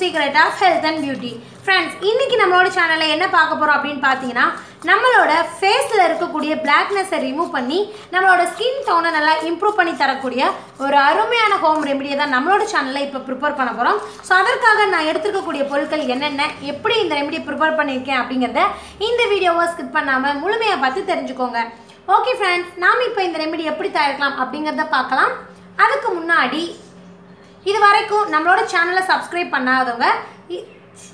Secret of health and beauty friends இன்னைக்கு நம்மளோட சேனலில் என்ன பார்க்க போகிறோம் அப்படின்னு பார்த்தீங்கன்னா நம்மளோட ஃபேஸில் இருக்கக்கூடிய பிளாக்னஸை ரிமூவ் பண்ணி நம்மளோட ஸ்கின் டோனை நல்லா இம்ப்ரூவ் பண்ணி தரக்கூடிய ஒரு அருமையான ஹோம் ரெமடியை தான் நம்மளோட சேனலில் இப்போ ப்ரிப்பேர் பண்ண போகிறோம் ஸோ அதற்காக நான் எடுத்துருக்கக்கூடிய பொருட்கள் என்னென்ன எப்படி இந்த ரெமடியை ப்ரிப்பேர் பண்ணியிருக்கேன் அப்படிங்கிறத இந்த வீடியோவை ஸ்கிப் பண்ணாமல் முழுமையாக பார்த்து தெரிஞ்சுக்கோங்க ஓகே ஃப்ரெண்ட்ஸ் நாம் இப்போ இந்த ரெமடி எப்படி தயாரிக்கலாம் அப்படிங்கிறத பார்க்கலாம் அதுக்கு முன்னாடி இது வரைக்கும் நம்மளோட சேனலை சப்ஸ்கிரைப் பண்ணாதவங்க இ- சி.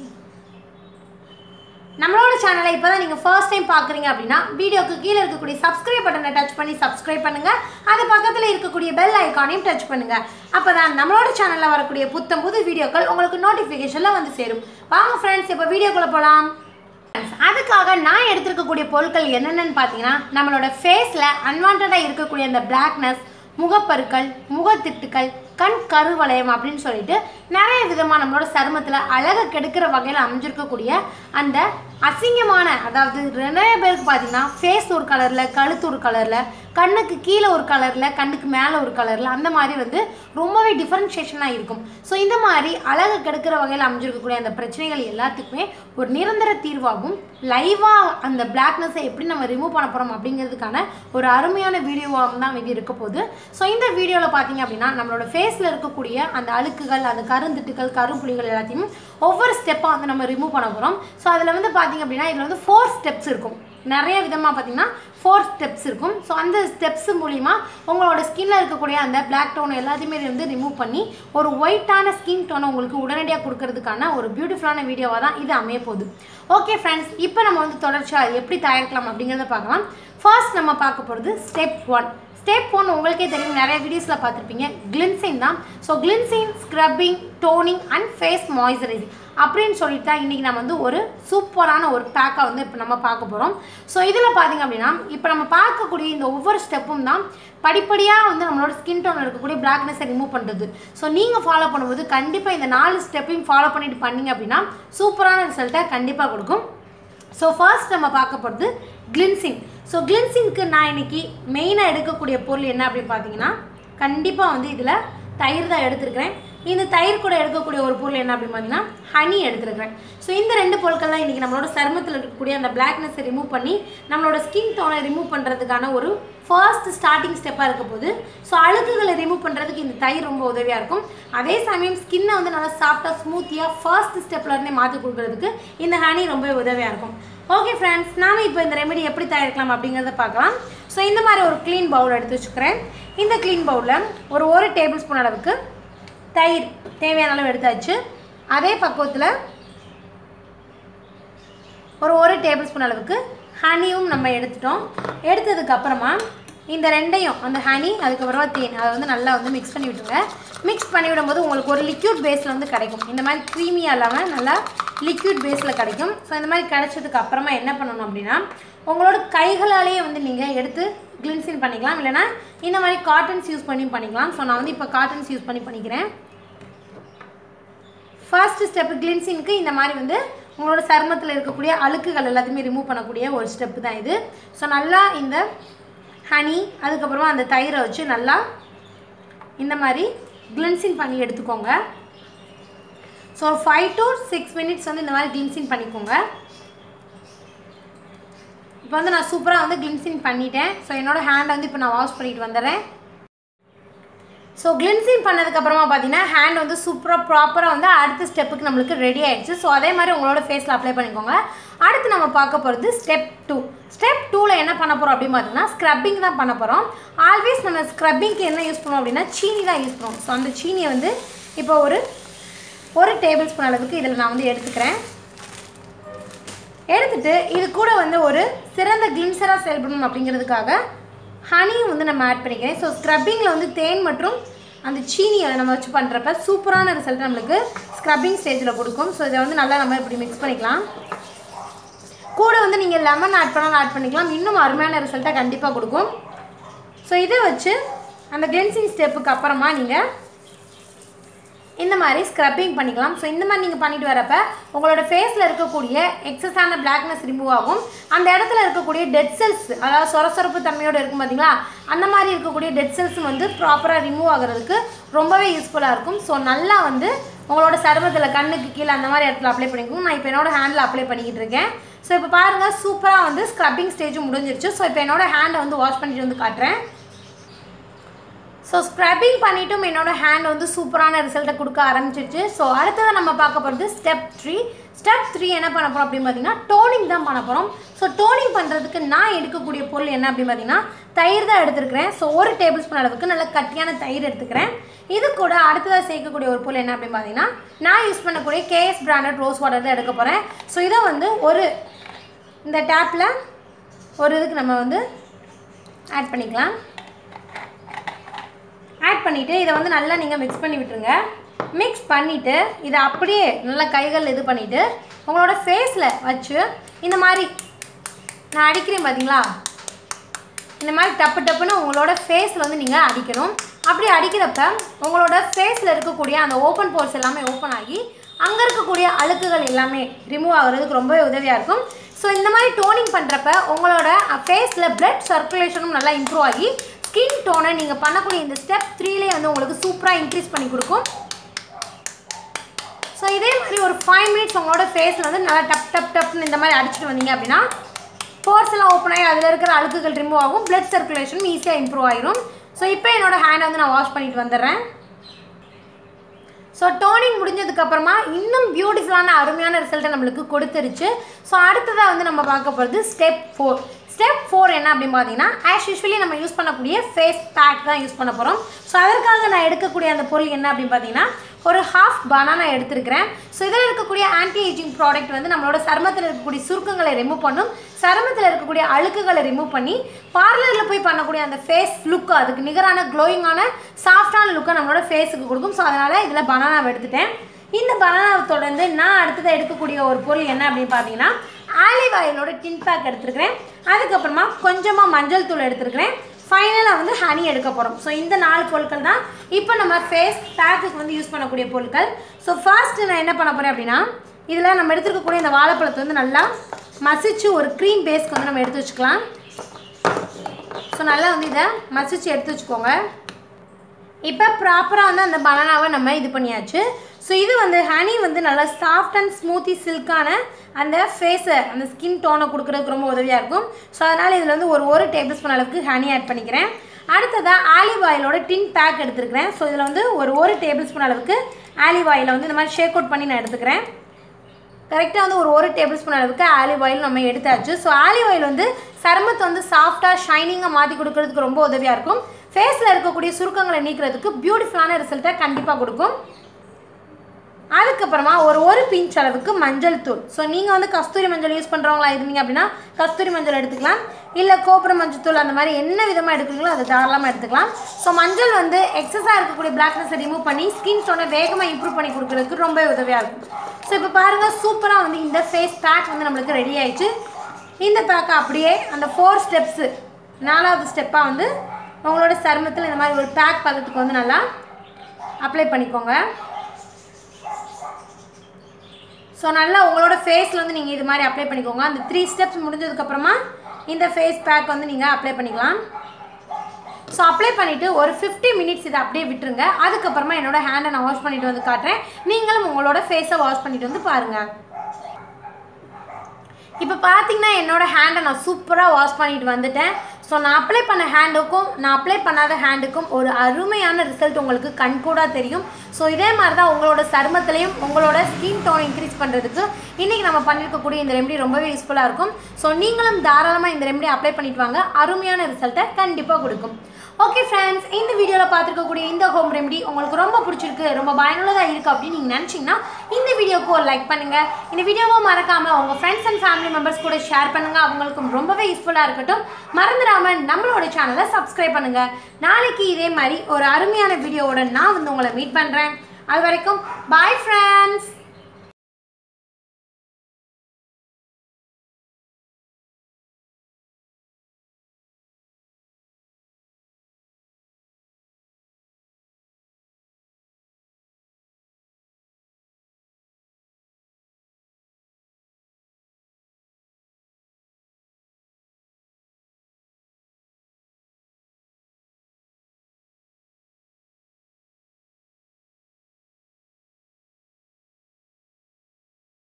நம்மளோட சேனலை இப்போ தான் நீங்கள் ஃபர்ஸ்ட் டைம் பார்க்குறீங்க அப்படின்னா வீடியோக்கு கீழே இருக்கக்கூடிய சப்ஸ்கிரைப் பட்டனை டச் பண்ணி சப்ஸ்கிரைப் பண்ணுங்கள் அது பக்கத்தில் இருக்கக்கூடிய பெல் ஐக்கானையும் டச் பண்ணுங்கள் அப்போ தான் நம்மளோட சேனலில் வரக்கூடிய புத்தம் புது வீடியோக்கள் உங்களுக்கு நோட்டிஃபிகேஷனில் வந்து சேரும் வாங்க ஃப்ரெண்ட்ஸ் இப்போ வீடியோக்குள்ளே போகலாம் அதுக்காக நான் எடுத்திருக்கக்கூடிய பொருட்கள் என்னென்னு பார்த்தீங்கன்னா நம்மளோட ஃபேஸில் அன்வான்டாக இருக்கக்கூடிய அந்த பிளாக்னஸ் முகப்பருக்கள் முகத்திட்டுக்கள் கண் கருவளையம் அப்படின்னு சொல்லிட்டு நிறைய விதமாக நம்மளோட சருமத்தில் அழகை கெடுக்கிற வகையில் அமைஞ்சிருக்கக்கூடிய அந்த அசிங்கமான அதாவது நிறைய பேருக்கு பார்த்தீங்கன்னா ஃபேஸ் ஒரு கலரில் கழுத்து ஒரு கலரில் கண்ணுக்கு கீழே ஒரு கலரில் கண்ணுக்கு மேலே ஒரு கலரில் அந்த மாதிரி வந்து ரொம்பவே டிஃப்ரென்ஷியேஷனாக இருக்கும் ஸோ இந்த மாதிரி அழகு கெடுக்கிற வகையில் அமைஞ்சிருக்கக்கூடிய அந்த பிரச்சனைகள் எல்லாத்துக்குமே ஒரு நிரந்தர தீர்வாகும் லைவாக அந்த பிளாக்னஸை எப்படி நம்ம ரிமூவ் பண்ண போகிறோம் அப்படிங்கிறதுக்கான ஒரு அருமையான வீடியோவாக தான் இது இருக்க போகுது ஸோ இந்த வீடியோவில் பார்த்தீங்க அப்படின்னா நம்மளோட ஃபேஸில் இருக்கக்கூடிய அந்த அழுக்குகள் அந்த கருந்திட்டுகள் கருப்புளிகள் எல்லாத்தையும் ஒவ்வொரு ஸ்டெப்பாக வந்து நம்ம ரிமூவ் பண்ண போகிறோம் ஸோ அதில் வந்து பார்த்தீங்க அப்படின்னா இதில் வந்து ஃபோர் ஸ்டெப்ஸ் இருக்கும் நிறைய விதமாக பார்த்தீங்கன்னா ஃபோர் ஸ்டெப்ஸ் இருக்கும் ஸோ அந்த ஸ்டெப்ஸ் மூலிமா உங்களோட ஸ்கின்ல இருக்கக்கூடிய அந்த பிளாக் டோன் எல்லாத்தையுமே வந்து ரிமூவ் பண்ணி ஒரு ஒயிட்டான ஸ்கின் டோனை உங்களுக்கு உடனடியாக கொடுக்கறதுக்கான ஒரு பியூட்டிஃபுல்லான வீடியோவாக தான் இது அமைய போகுது ஓகே ஃப்ரெண்ட்ஸ் இப்போ நம்ம வந்து தொடர்ச்சியாக எப்படி தயாரிக்கலாம் அப்படிங்கிறத பார்க்கலாம் ஃபர்ஸ்ட் நம்ம பார்க்க போகிறது ஸ்டெப் ஒன் ஸ்டெப் ஒன் உங்களுக்கே தெரியும் நிறைய வீடியோஸில் பார்த்துருப்பீங்க கிளின்சிங் தான் so cleansing scrubbing toning and face moisturizing அப்படின்னு சொல்லிட்டு தான் இன்றைக்கி நம்ம வந்து ஒரு சூப்பரான ஒரு பேக்கை வந்து இப்போ நம்ம பார்க்க போகிறோம் ஸோ இதில் பார்த்தீங்க அப்படின்னா இப்போ நம்ம பார்க்கக்கூடிய இந்த ஒவ்வொரு ஸ்டெப்பும் தான் படிப்படியாக வந்து நம்மளோட ஸ்கின் டோனில் இருக்கக்கூடிய பிளாக்னஸை ரிமூவ் பண்ணுறது ஸோ நீங்கள் ஃபாலோ பண்ணும்போது கண்டிப்பாக இந்த நாலு ஸ்டெப்பையும் ஃபாலோ பண்ணிட்டு பண்ணீங்க அப்படின்னா சூப்பரான ரிசல்ட்டை கண்டிப்பாக கொடுக்கும் ஸோ ஃபர்ஸ்ட் நம்ம பார்க்க போகிறது கிளின்சிங் ஸோ கிளின்சிங்க்கு நான் இன்னைக்கு மெயினாக எடுக்கக்கூடிய பொருள் என்ன அப்படின்னு பார்த்தீங்கன்னா கண்டிப்பாக வந்து இதில் தயிர் தான் எடுத்துருக்கிறேன் இந்த தயிர் கூட எடுக்கக்கூடிய ஒரு பொருள் என்ன அப்படின்னு பார்த்தீங்கன்னா ஹனி எடுத்துருக்கிறேன் ஸோ இந்த ரெண்டு பொருட்கள் தான் இன்றைக்கி நம்மளோட சருமத்தில் இருக்கக்கூடிய அந்த பிளாக்னஸை ரிமூவ் பண்ணி நம்மளோட ஸ்கின் டோனை ரிமூவ் பண்ணுறதுக்கான ஒரு ஃபர்ஸ்ட் ஸ்டார்டிங் ஸ்டெப்பாக இருக்க போகுது ஸோ அழுக்குகளை ரிமூவ் பண்ணுறதுக்கு இந்த தயிர் ரொம்ப உதவியாக இருக்கும் அதே சமயம் ஸ்கின்னை வந்து நல்லா சாஃப்டாக ஸ்மூத்தியாக ஃபர்ஸ்ட் ஸ்டெப்லேருந்தே மாற்றி கொடுக்கறதுக்கு இந்த ஹனி ரொம்ப உதவியாக இருக்கும் ஓகே ஃப்ரெண்ட்ஸ் நாம இப்போ இந்த ரெமெடி எப்படி தயாரிக்கலாம் அப்படிங்கிறத பார்க்கலாம் ஸோ இந்த மாதிரி ஒரு க்ளீன் பவுல் எடுத்து வச்சுக்கிறேன் இந்த க்ளீன் பவுலில் ஒரு ஒரு டேபிள் ஸ்பூன் அளவுக்கு தயிர் தேவையான அளவு எடுத்தாச்சு அதே பக்குவத்தில் ஒரு ஒரு டேபிள் ஸ்பூன் அளவுக்கு ஹனியும் நம்ம எடுத்துட்டோம் எடுத்ததுக்கு அப்புறமா இந்த ரெண்டையும் அந்த ஹனி அதுக்கப்புறமா தேன் அதை வந்து நல்லா வந்து மிக்ஸ் பண்ணி விட்டுருங்க மிக்ஸ் பண்ணி விடும்போது உங்களுக்கு ஒரு லிக்யூட் பேஸில் வந்து கிடைக்கும் இந்த மாதிரி க்ரீமியாக இல்லாமல் நல்லா லிக்யூட் பேஸில் கிடைக்கும் ஸோ இந்த மாதிரி கிடைச்சதுக்கு அப்புறமா என்ன பண்ணணும் அப்படின்னா உங்களோட கைகளாலேயே வந்து நீங்கள் எடுத்து கிளின்சின் பண்ணிக்கலாம் இல்லைனா இந்த மாதிரி காட்டன்ஸ் யூஸ் பண்ணி பண்ணிக்கலாம் ஸோ நான் வந்து இப்போ காட்டன்ஸ் யூஸ் பண்ணி பண்ணிக்கிறேன் ஃபர்ஸ்ட் ஸ்டெப் கிளின்சிங்க்கு இந்த மாதிரி வந்து உங்களோட சருமத்தில் இருக்கக்கூடிய அழுக்குகள் எல்லாத்தையுமே ரிமூவ் பண்ணக்கூடிய ஒரு ஸ்டெப்பு தான் இது ஸோ நல்லா இந்த ஹனி அதுக்கப்புறமா அந்த தயிரை வச்சு நல்லா இந்த மாதிரி கிளின்சிங் பண்ணி எடுத்துக்கோங்க so five to six minutes வந்து இந்த மாதிரி கிளின்சிங் பண்ணிக்கோங்க இப்போ வந்து நான் சூப்பராக வந்து கிளின்சிங் பண்ணிட்டேன் ஸோ என்னோட ஹேண்டை வந்து இப்போ நான் வாஷ் பண்ணிட்டு வந்துடுறேன் ஸோ கிளின்சிங் பண்ணதுக்கப்புறமா பார்த்தீங்கன்னா ஹேண்ட் வந்து சூப்பராக ப்ராப்பராக வந்து அடுத்த ஸ்டெப்புக்கு நம்மளுக்கு ரெடி ஆயிடுச்சு ஸோ அதே மாதிரி உங்களோட ஃபேஸில் அப்ளை பண்ணிக்கோங்க அடுத்து நம்ம பார்க்க போகிறது ஸ்டெப் டூ ஸ்டெப் டூவில் என்ன பண்ண போகிறோம் அப்படின்னு பார்த்தீங்கன்னா ஸ்க்ரப்பிங் தான் பண்ண போகிறோம் ஆல்வேஸ் நம்ம ஸ்க்ரப்பிங்க்கு என்ன யூஸ் பண்ணுவோம் அப்படின்னா சீனி தான் யூஸ் பண்ணுவோம் ஸோ அந்த சீனியை வந்து இப்போ ஒரு ஒரு டேபிள் ஸ்பூன் அளவுக்கு இதில் நான் வந்து எடுத்துக்கிறேன் எடுத்துட்டு இது கூட வந்து ஒரு சிறந்த கிளின்சராக செயல்படணும் அப்படிங்கிறதுக்காக ஹனியும் வந்து நம்ம ஆட் பண்ணிக்கிறேன் ஸோ ஸ்க்ரப்பிங்கில் வந்து தேன் மற்றும் அந்த சீனியை நம்ம வச்சு பண்ணுறப்ப சூப்பரான ரிசல்ட் நம்மளுக்கு ஸ்க்ரப்பிங் ஸ்டேஜில் கொடுக்கும் ஸோ இதை வந்து நல்லா நம்ம இப்படி மிக்ஸ் பண்ணிக்கலாம் கூட வந்து நீங்கள் லெமன் ஆட் பண்ணாலும் ஆட் பண்ணிக்கலாம் இன்னும் அருமையான ரிசல்ட்டை கண்டிப்பாக கொடுக்கும் ஸோ இதை வச்சு அந்த கிளென்சிங் ஸ்டெப்புக்கு அப்புறமா நீங்கள் இந்த மாதிரி ஸ்க்ரப்பிங் பண்ணிக்கலாம் ஸோ இந்த மாதிரி நீங்கள் பண்ணிட்டு வரப்ப உங்களோட ஃபேஸில் இருக்கக்கூடிய எக்ஸஸான பிளாக்னஸ் ரிமூவ் ஆகும் அந்த இடத்துல இருக்கக்கூடிய டெட் செல்ஸ் அதாவது சொரசொரப்பு தன்மையோடு இருக்கும் பார்த்தீங்களா அந்த மாதிரி இருக்கக்கூடிய டெட் செல்ஸ் வந்து ப்ராப்பராக ரிமூவ் ஆகிறதுக்கு ரொம்பவே யூஸ்ஃபுல்லாக இருக்கும் ஸோ நல்லா வந்து உங்களோட சருமத்தில் கண்ணுக்கு கீழே அந்த மாதிரி இடத்துல அப்ளை பண்ணிக்கோங்க நான் இப்போ என்னோட ஹேண்டில் அப்ளை பண்ணிக்கிட்டு இருக்கேன் ஸோ இப்போ பாருங்கள் சூப்பராக வந்து ஸ்க்ரப்பிங் ஸ்டேஜும் முடிஞ்சிருச்சு ஸோ இப்போ என்னோட ஹேண்டை வந்து வாஷ் பண்ணிட்டு வந்து காட்டுறேன் ஸோ ஸ்க்ரப்பிங் பண்ணிட்டும் என்னோட ஹேண்ட் வந்து சூப்பரான ரிசல்ட்டை கொடுக்க ஆரம்பிச்சிருச்சு ஸோ அடுத்ததை நம்ம பார்க்க போகிறது ஸ்டெப் த்ரீ ஸ்டெப் த்ரீ என்ன பண்ண போகிறோம் அப்படின்னு பார்த்தீங்கன்னா டோனிங் தான் பண்ண போகிறோம் ஸோ டோனிங் பண்ணுறதுக்கு நான் எடுக்கக்கூடிய பொருள் என்ன அப்படின்னு பார்த்தீங்கன்னா தயிர் தான் எடுத்துருக்கிறேன் ஸோ ஒரு டேபிள் ஸ்பூன் அளவுக்கு நல்ல கட்டியான தயிர் எடுத்துக்கிறேன் இது கூட அடுத்ததாக சேர்க்கக்கூடிய ஒரு பொருள் என்ன அப்படின்னு பார்த்தீங்கன்னா நான் யூஸ் பண்ணக்கூடிய கேஎஸ் பிராண்டட் ரோஸ் வாட்டர் தான் எடுக்க போகிறேன் ஸோ இதை வந்து ஒரு இந்த டேப்பில் ஒரு இதுக்கு நம்ம வந்து ஆட் பண்ணிக்கலாம் ஆட் பண்ணிவிட்டு இதை வந்து நல்லா நீங்கள் மிக்ஸ் பண்ணி விட்டுருங்க மிக்ஸ் பண்ணிவிட்டு இதை அப்படியே நல்லா கைகள் இது பண்ணிவிட்டு உங்களோட ஃபேஸில் வச்சு இந்த மாதிரி நான் அடிக்கிறேன் பார்த்தீங்களா இந்த மாதிரி டப்பு டப்புன்னு உங்களோட ஃபேஸில் வந்து நீங்கள் அடிக்கணும் அப்படி அடிக்கிறப்ப உங்களோட ஃபேஸில் இருக்கக்கூடிய அந்த ஓப்பன் போர்ஸ் எல்லாமே ஓப்பன் ஆகி அங்கே இருக்கக்கூடிய அழுக்குகள் எல்லாமே ரிமூவ் ஆகுறதுக்கு ரொம்பவே உதவியாக இருக்கும் ஸோ இந்த மாதிரி டோனிங் பண்ணுறப்ப உங்களோட ஃபேஸில் பிளட் சர்க்குலேஷனும் நல்லா இம்ப்ரூவ் ஆகி ஸ்கின் டோனை நீங்கள் பண்ணக்கூடிய இந்த ஸ்டெப் த்ரீலேயே வந்து உங்களுக்கு சூப்பராக இன்க்ரீஸ் பண்ணி கொடுக்கும் ஸோ இதே மாதிரி ஒரு ஃபைவ் மினிட்ஸ் உங்களோட ஃபேஸில் வந்து நல்லா டப் டப் டப்னு இந்த மாதிரி அடிச்சுட்டு வந்தீங்க அப்படின்னா போர்ஸ் எல்லாம் ஓப்பன் ஆகி அதில் இருக்கிற அழுக்குகள் ரிமூவ் ஆகும் பிளட் சர்க்குலேஷனும் ஈஸியாக இம்ப்ரூவ் ஆயிரும் ஸோ இப்போ என்னோட ஹேண்டை வந்து நான் வாஷ் பண்ணிட்டு வந்துடுறேன் ஸோ டோனிங் முடிஞ்சதுக்கப்புறமா இன்னும் பியூட்டிஃபுல்லான அருமையான ரிசல்ட்டை நம்மளுக்கு கொடுத்துருச்சு ஸோ அடுத்ததாக வந்து நம்ம பார்க்க போகிறது ஸ்டெப் ஃபோர் ஸ்டெப் ஃபோர் என்ன அப்படின்னு பார்த்தீங்கன்னா ஆஸ் யூஸ்வலி நம்ம யூஸ் பண்ணக்கூடிய ஃபேஸ் பேக் தான் யூஸ் பண்ண போகிறோம் ஸோ அதற்காக நான் எடுக்கக்கூடிய அந்த பொருள் என்ன அப்படின்னு பார்த்தீங்கன்னா ஒரு ஹாஃப் பனானா எடுத்திருக்கிறேன் ஸோ இதில் இருக்கக்கூடிய ஆன்டி ஏஜிங் ப்ராடக்ட் வந்து நம்மளோட சருமத்தில் இருக்கக்கூடிய சுருக்கங்களை ரிமூவ் பண்ணும் சருமத்தில் இருக்கக்கூடிய அழுக்குகளை ரிமூவ் பண்ணி பார்லரில் போய் பண்ணக்கூடிய அந்த ஃபேஸ் லுக்கு அதுக்கு நிகரான க்ளோயிங்கான சாஃப்டான லுக்கை நம்மளோட ஃபேஸுக்கு கொடுக்கும் ஸோ அதனால் இதில் பனானாவை எடுத்துட்டேன் இந்த பனானாவை தொடர்ந்து நான் அடுத்ததை எடுக்கக்கூடிய ஒரு பொருள் என்ன அப்படின்னு பார்த்தீங்கன்னா ஆலிவ் ஆயிலோட டின் பேக் எடுத்துருக்கிறேன் அதுக்கப்புறமா கொஞ்சமாக மஞ்சள் தூள் எடுத்துருக்கிறேன் ஃபைனலாக வந்து ஹனி எடுக்க போகிறோம் ஸோ இந்த நாலு பொருட்கள் தான் இப்போ நம்ம ஃபேஸ் பேக்குக்கு வந்து யூஸ் பண்ணக்கூடிய பொருட்கள் ஸோ ஃபர்ஸ்ட்டு நான் என்ன பண்ண போகிறேன் அப்படின்னா இதில் நம்ம எடுத்துருக்கக்கூடிய இந்த வாழைப்பழத்தை வந்து நல்லா மசிச்சு ஒரு க்ரீம் பேஸ்க்கு வந்து நம்ம எடுத்து வச்சுக்கலாம் ஸோ நல்லா வந்து இதை மசிச்சு எடுத்து வச்சுக்கோங்க இப்போ ப்ராப்பராக வந்து அந்த பனானாவை நம்ம இது பண்ணியாச்சு ஸோ இது வந்து ஹனி வந்து நல்லா சாஃப்ட் அண்ட் ஸ்மூத்தி சில்கான அந்த ஃபேஸை அந்த ஸ்கின் டோனை கொடுக்குறதுக்கு ரொம்ப உதவியாக இருக்கும் ஸோ அதனால் இதில் வந்து ஒரு ஒரு டேபிள் ஸ்பூன் அளவுக்கு ஹனி ஆட் பண்ணிக்கிறேன் அடுத்ததாக ஆலிவ் ஆயிலோட டின் பேக் எடுத்துருக்கிறேன் ஸோ இதில் வந்து ஒரு ஒரு டேபிள் ஸ்பூன் அளவுக்கு ஆலிவ் ஆயிலை வந்து இந்த மாதிரி ஷேக் அவுட் பண்ணி நான் எடுத்துக்கிறேன் கரெக்டாக வந்து ஒரு ஒரு டேபிள் ஸ்பூன் அளவுக்கு ஆலிவ் ஆயில் நம்ம எடுத்தாச்சு ஸோ ஆலிவ் ஆயில் வந்து சருமத்தை வந்து சாஃப்டாக ஷைனிங்காக மாற்றி கொடுக்கறதுக்கு ரொம்ப உதவியாக இருக்கும் ஃபேஸில் இருக்கக்கூடிய சுருக்கங்களை நீக்கிறதுக்கு பியூட்டிஃபுல்லான ரிசல்ட்டை கண்டிப்பாக கொடுக்கும் அதுக்கப்புறமா ஒரு ஒரு பிஞ்ச் அளவுக்கு மஞ்சள் தூள் ஸோ நீங்கள் வந்து கஸ்தூரி மஞ்சள் யூஸ் பண்ணுறவங்களா இருந்தீங்க அப்படின்னா கஸ்தூரி மஞ்சள் எடுத்துக்கலாம் இல்லை கோபுர மஞ்சள் தூள் அந்த மாதிரி என்ன விதமாக எடுக்கிறீங்களோ அதை தாராளமாக எடுத்துக்கலாம் ஸோ மஞ்சள் வந்து எக்ஸஸாக இருக்கக்கூடிய பிளாக்னஸை ரிமூவ் பண்ணி ஸ்கின் டோனை வேகமாக இம்ப்ரூவ் பண்ணி கொடுக்கறதுக்கு ரொம்ப உதவியாக இருக்கும் ஸோ இப்போ பாருங்கள் சூப்பராக வந்து இந்த ஃபேஸ் பேக் வந்து நம்மளுக்கு ரெடி ஆயிடுச்சு இந்த பேக்கை அப்படியே அந்த ஃபோர் ஸ்டெப்ஸு நாலாவது ஸ்டெப்பாக வந்து உங்களோட சருமத்தில் இந்த மாதிரி ஒரு பேக் பதத்துக்கு வந்து நல்லா அப்ளை பண்ணிக்கோங்க ஸோ நல்லா உங்களோட ஃபேஸில் வந்து நீங்கள் இது மாதிரி அப்ளை பண்ணிக்கோங்க அந்த த்ரீ ஸ்டெப்ஸ் முடிஞ்சதுக்கப்புறமா இந்த ஃபேஸ் பேக் வந்து நீங்கள் அப்ளை பண்ணிக்கலாம் ஸோ அப்ளை பண்ணிவிட்டு ஒரு ஃபிஃப்டி மினிட்ஸ் இதை அப்படியே விட்டுருங்க அதுக்கப்புறமா என்னோட ஹேண்டை நான் வாஷ் பண்ணிட்டு வந்து காட்டுறேன் நீங்களும் உங்களோட ஃபேஸை வாஷ் பண்ணிட்டு வந்து பாருங்கள் இப்போ பார்த்தீங்கன்னா என்னோட ஹேண்டை நான் சூப்பராக வாஷ் பண்ணிட்டு வந்துட்டேன் ஸோ நான் அப்ளை பண்ண ஹேண்டுக்கும் நான் அப்ளை பண்ணாத ஹேண்டுக்கும் ஒரு அருமையான ரிசல்ட் உங்களுக்கு கண்கூடாக தெரியும் ஸோ இதே மாதிரி தான் உங்களோட சருமத்திலையும் உங்களோட ஸ்கின் டோன் இன்க்ரீஸ் பண்ணுறதுக்கு இன்றைக்கி நம்ம பண்ணியிருக்கக்கூடிய இந்த ரெமெடி ரொம்பவே யூஸ்ஃபுல்லாக இருக்கும் ஸோ நீங்களும் தாராளமாக இந்த ரெமெடி அப்ளை பண்ணிட்டு வாங்க அருமையான ரிசல்ட்டை கண்டிப்பாக கொடுக்கும் ஓகே ஃப்ரெண்ட்ஸ் இந்த வீடியோவில் பார்த்துருக்கக்கூடிய இந்த ஹோம் ரெமெடி உங்களுக்கு ரொம்ப பிடிச்சிருக்கு ரொம்ப பயனுள்ளதாக இருக்குது அப்படின்னு நீங்கள் நினச்சிங்கன்னா இந்த வீடியோக்கு ஒரு லைக் பண்ணுங்கள் இந்த வீடியோவை மறக்காமல் உங்கள் ஃப்ரெண்ட்ஸ் அண்ட் ஃபேமிலி மெம்பர்ஸ் கூட ஷேர் பண்ணுங்கள் அவங்களுக்கும் ரொம்பவே யூஸ்ஃபுல்லாக இருக்கட்டும் மறந்துடாமல் நம்மளோட சேனலை சப்ஸ்கிரைப் பண்ணுங்கள் நாளைக்கு இதே மாதிரி ஒரு அருமையான வீடியோவோட நான் வந்து உங்களை மீட் பண்ணுறேன் அது வரைக்கும் பாய் ஃப்ரெண்ட்ஸ்